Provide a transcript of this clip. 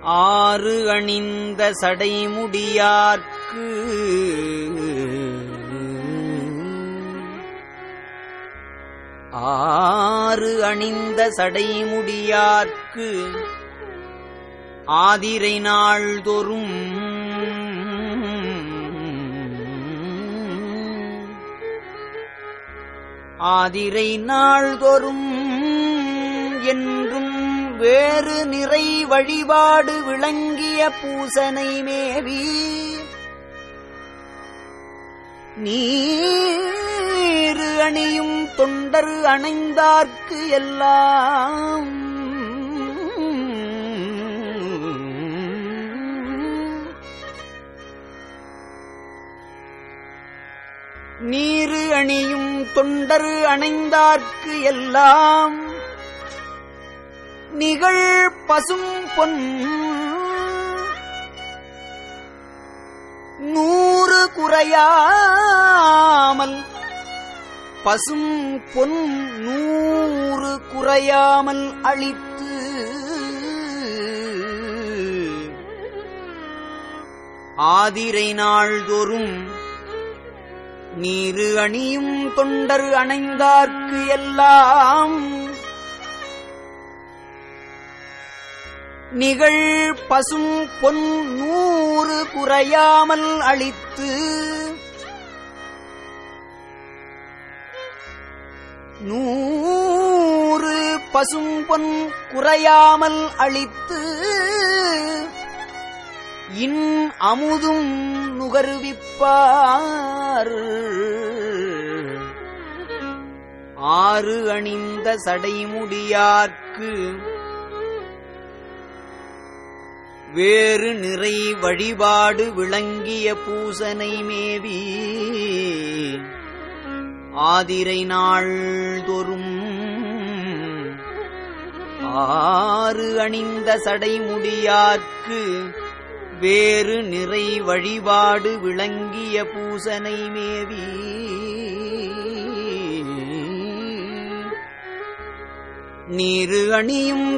ஆறு அணிந்த சடைமுடியார்க்கு ஆறு அணிந்த சடைமுடியார்க்கு ஆதிரை நாள்தோறும் ஆதிரை நாள்தோறும் என்றும் வேறு நிறை வழிபாடு விளங்கிய பூசனை மேவி நீரு அணியும் தொண்டர் அணைந்தார்க்கு எல்லாம் நீரு அணியும் தொண்டர் அணைந்தார்க்கு எல்லாம் நிகழ் பசும் பொன் நூறு குறையாமல் பசும் பொன் நூறு குறையாமல் அளித்து ஆதிரை நாள்தோறும் நீரு அணியும் தொண்டர் அணைந்தார்க்கு எல்லாம் நிகழ் பசும் பொன் நூறு குறையாமல் அளித்து நூறு பசும் பொன் குறையாமல் அளித்து இன் அமுதும் நுகர்விப்பார் ஆறு அணிந்த சடைமுடியார்க்கு வேறு நிறை வழிபாடு விளங்கிய பூசனை மேவி ஆதிரை நாள்தோறும் ஆறு அணிந்த சடைமுடியார்க்கு வேறு நிறை வழிபாடு விளங்கிய பூசனை மேவி நீரு அணியும்